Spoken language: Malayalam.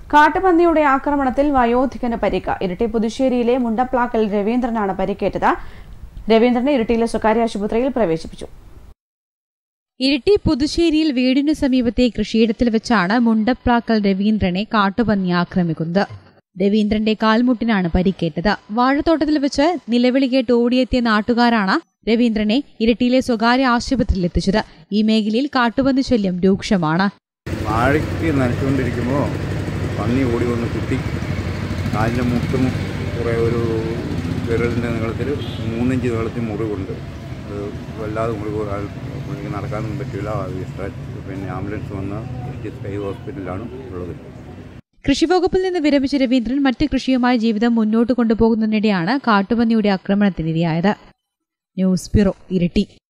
കാട്ടുപന്നിയുടെ ആക്രമണത്തിൽ വയോധികന് പരിക്ക് ഇരിട്ടി പുതുശ്ശേരിയിലെ മുണ്ടപ്ലാക്കൽ രവീന്ദ്രനാണ് പരിക്കേറ്റത് രവീന്ദ്രനെ ഇരിട്ടിയിലെ സ്വകാര്യ ആശുപത്രിയിൽ പ്രവേശിപ്പിച്ചു ഇരിട്ടി പുതുശ്ശേരിയിൽ വീടിനു സമീപത്തെ കൃഷിയിടത്തിൽ വെച്ചാണ് മുണ്ടപ്ലാക്കൽ രവീന്ദ്രനെ കാട്ടുപന്നി ആക്രമിക്കുന്നത് രവീന്ദ്രന്റെ കാൽമുട്ടിനാണ് പരിക്കേറ്റത് വാഴത്തോട്ടത്തിൽ വെച്ച് നിലവിളി കേട്ട് ഓടിയെത്തിയ നാട്ടുകാരാണ് രവീന്ദ്രനെ ഇരിട്ടിയിലെ സ്വകാര്യ ആശുപത്രിയിൽ എത്തിച്ചത് ഈ മേഖലയിൽ കാട്ടുപന്നി ശല്യം രൂക്ഷമാണ് വാഴയ്ക്ക് നനച്ചുകൊണ്ടിരിക്കുമ്പോൾ പന്നി ഓടി വന്ന് കുത്തി കാലിൻ്റെ മുട്ടും കുറേ ഒരു വിരലിൻ്റെ നീളത്തിൽ മൂന്നിഞ്ച് നീളത്തിൽ മുറിവുണ്ട് അത് വല്ലാതെ മുറിവ് ആൾ- പുള്ളിക്ക് നടക്കാനൊന്നും പറ്റില്ല സ്ട്രെച്ച് പിന്നെ ആംബുലൻസ് വന്ന് ഇരിട്ടി സ്കൈ ഹോസ്പിറ്റലിലാണ് ഉള്ളത് കൃഷിവകുപ്പിൽ നിന്ന് വിരമിച്ച രവീന്ദ്രൻ മറ്റ് കൃഷിയുമായി ജീവിതം മുന്നോട്ട് കൊണ്ടുപോകുന്നതിനിടെയാണ് കാട്ടുപന്നിയുടെ ആക്രമണത്തിനിരയായത് ന്യൂസ് ബ്യൂറോ ഇരിട്ടി